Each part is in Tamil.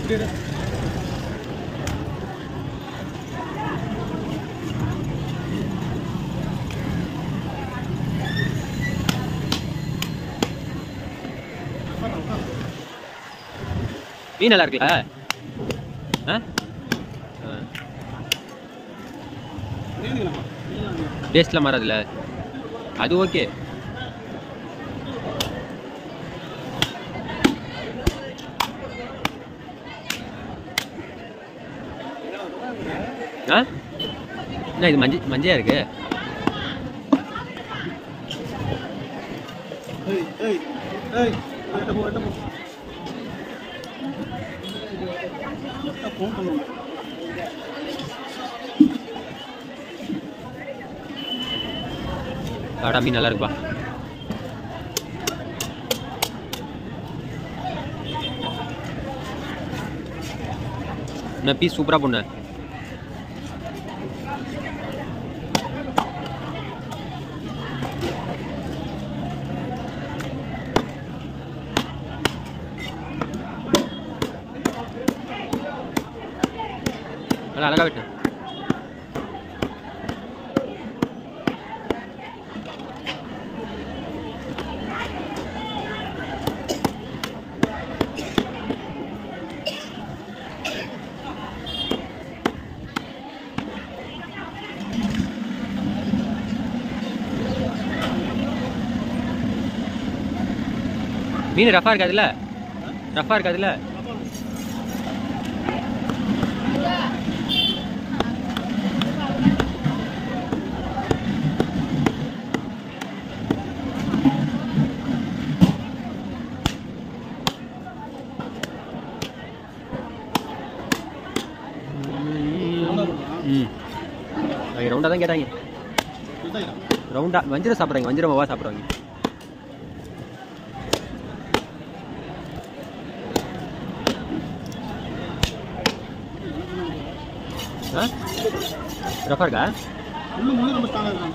மீன் நல்லா இருக்குல்ல ஆ டேஸ்ட்லாம் மாறாதுல்ல அது ஓகே ஆ என்ன இது மஞ்சள் மஞ்சையா இருக்கு ஏய் ஏய் ஏய் எட்ட போ எட்ட போ ஃபோன் பண்ணுங்க காடா மீன் நல்லா இருக்குப்பா என்ன பீஸ் சூப்பராக பொண்ணு நல்லா அழகா வெட்டு மீன் ரஃபா இருக்காதுல்ல ரஃபா இருக்காதுல்ல ம் அவங்க ரவுண்டாக தான் கேட்டாங்க இதுதான் ரவுண்டா வஞ்சிரம் சாப்பிட்றாங்க வஞ்சிரம் மாவா சாப்பிட்றாங்க ஆ ரஃபா இருக்கா முள்ளு முள்ளு ரொம்ப ஸ்ட்ராங்காக இருக்காங்க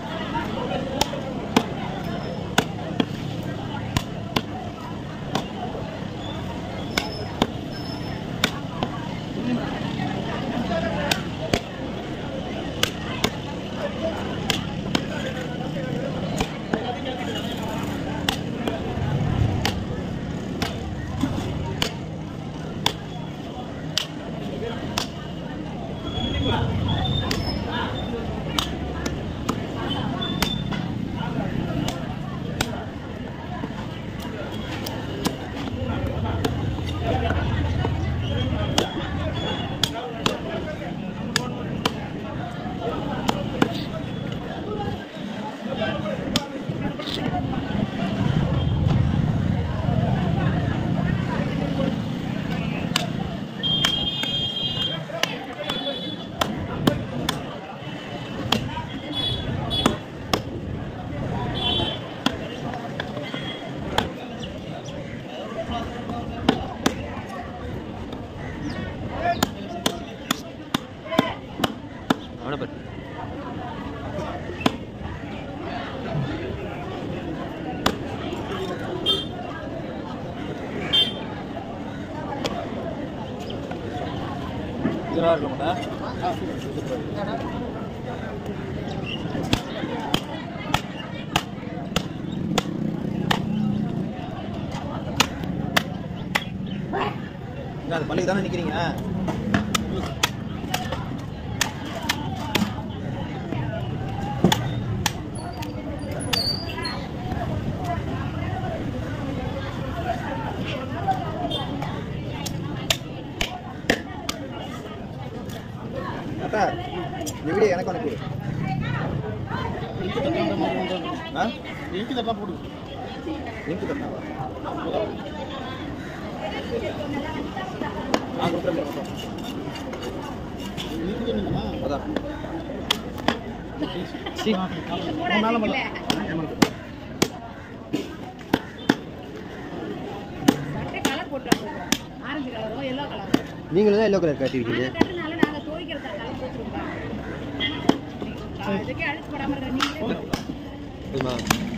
அவனை பத்து இதெல்லாம் இருக்க மாட்டா அது பள்ளிக்கு தானே நிற்கிறீங்க அத்தா இந்த வீடியோ எனக்கு அனுப்பி ஆ எதுக்கு தப்பா போடு லிங்க் தந்தாவா நான் கொடுத்துறேன் நீங்க என்னமா அதான் சி மேல மேல சட்டை கலர் போட்டு ஆரஞ்சு கலரோ எல்லோ கலரோ நீங்களும் தான் எல்லோ கலர் காட்டியிருக்கீங்க நாங்க கட்டுனால நாங்க துவைக்கிற கலர் போட்டுருக்கோம் இதுக்கே அழுக்கு போடாம இருக்க நீங்களே சரிம்மா